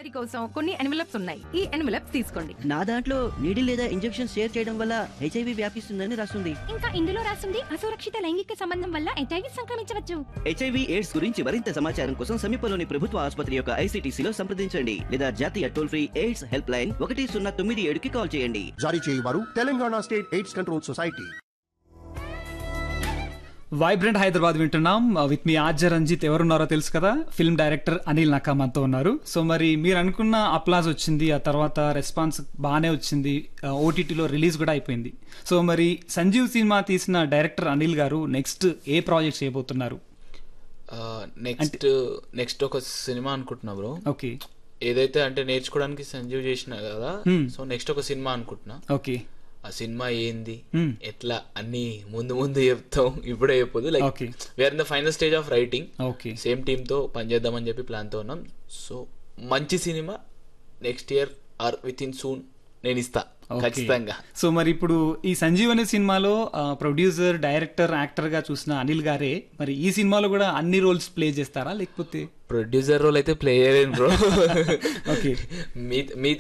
అందరి కోసం కొన్ని ఎన్వలప్స్ ఉన్నాయి ఈ ఎన్వలప్స్ తీసుకోండి నా దాంట్లో నీడిల్ లేదా ఇంజెక్షన్ షేర్ చేయడం వల్ల హెచ్ఐవి వ్యాపిస్తుందని రాస్తుంది ఇంకా ఇందులో రాసింది అసురక్షిత లైంగిక సంబంధం వల్ల హెచ్ఐవి సంక్రమించవచ్చు హెచ్ఐవి ఎయిడ్స్ గురించి మరింత సమాచారం కోసం సమీపంలోని ప్రభుత్వ ఆసుపత్రి యొక్క ఐసీటీసీలో సంప్రదించండి లేదా జాతీయ toll free AIDS help line ఒకటి సున్నా తొమ్మిది ఏడుకి కాల్ చేయండి జారీ చేయవారు Telangana state AIDS control society vibrant Hyderabad వింటున్నాం విత్ మీ ఆర్జ రంజిత్ ఎవరున్నారో తెలుసు కదా ఫిల్మ్ డైరెక్టర్ అనిల్ నకా మనతో ఉన్నారు సో మరి మీరు అనుకున్న అప్లాజ్ వచ్చింది ఆ తర్వాత రెస్పాన్స్ బాగానే వచ్చింది ఓటీటీలో రిలీజ్ కూడా అయిపోయింది సో మరి సంజీవ్ సినిమా తీసిన డైరెక్టర్ అనిల్ గారు నెక్స్ట్ ఏ ప్రాజెక్ట్ చేయబోతున్నారు నెక్స్ట్ నెక్స్ట్ ఒక సినిమా అనుకుంటున్నా బ్రో ఓకే ఏదైతే అంటే నేర్చుకోవడానికి సంజీవ్ చేసిన కదా Hmm. సో నెక్స్ట్ ఒక సినిమా అనుకుంటున్నా ఓకే ఆ సినిమా ఏంది Hmm. ఎట్లా అన్ని ముందు ముందు చెప్తాం ఇప్పుడే చెప్పొద్దు like Okay. Where the final stage of writing okay same team తో పనిచేద్దామని చెప్పి ప్లాన్ తో ఉన్నాం సో మంచి cinema next year are with in soon నేను ఇస్తా ఖచ్చితంగా సో మరి ఇప్పుడు ఈ సంజీవ్ అనే సినిమాలో ప్రొడ్యూసర్ డైరెక్టర్ యాక్టర్ గా చూసిన అనిల్ గారే మరి ఈ సినిమాలో కూడా అన్ని రోల్స్ ప్లే చేస్తారా లేకపోతే ప్రొడ్యూసర్ రోల్ అయితే ప్లే చేయలేను బ్రో Okay. మీ మీ